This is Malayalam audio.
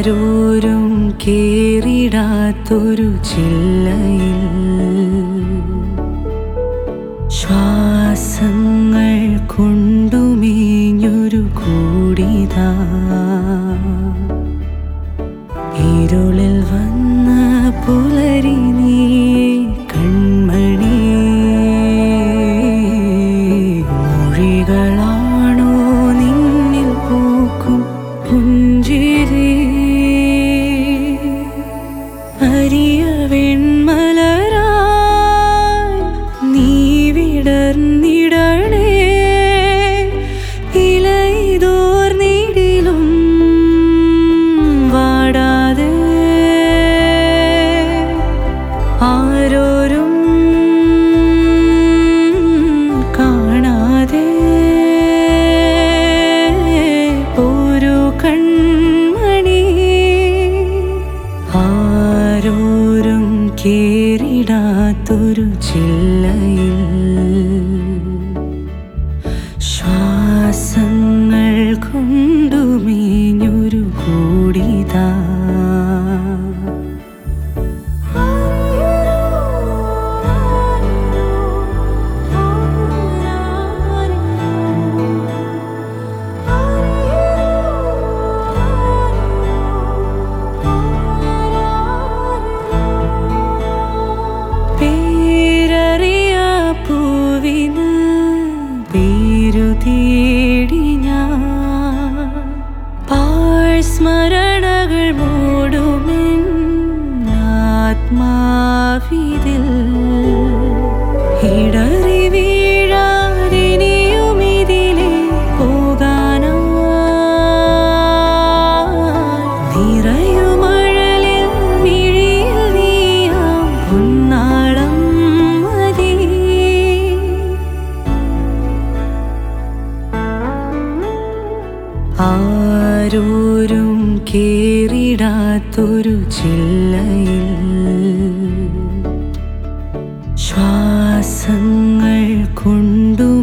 ആരോരും കേറിടാത്തൊരു ചില്ലയിൽ ശ്വാസങ്ങൾ കൊണ്ടുമേഞ്ഞൊരു കൂടിതാ ഇരുളിൽ വന്ന പുലരി നീ കൺമണി മൊഴികളാണോ നിന്നിൽ പൂക്കും പുഞ്ചിരി അരിയ വെൺമലരായി നീ വിടർന്നിടണേ ഇലയിതോർന്നിടിലും വാടാതെ ആരോരും കാണാതെ ഒരു കൺമണി ആരോരും കേറിടാത്തൊരു ചില്ലയിൽ ശ്വാസങ്ങൾ കൊണ്ടുമേഞ്ഞൊരു കൂടിതാ പേരറിയ പൂവിന് പേരു തേടി ഞാൻ പാഴ്സ്മരണകൾ മൂടുമെൻ ആത്മാവിതിൽ ഇടറി വീഴാതിനിയുമിതിലെ പോകാനായി നിറയുമഴലിൽ മിഴിയിൽ നീയാം പൊന്നാളം മതി ആരോരും കേറിടാത്തൊരു ചില്ലയിൽ ശ്വാസങ്ങൾ കൊണ്ടും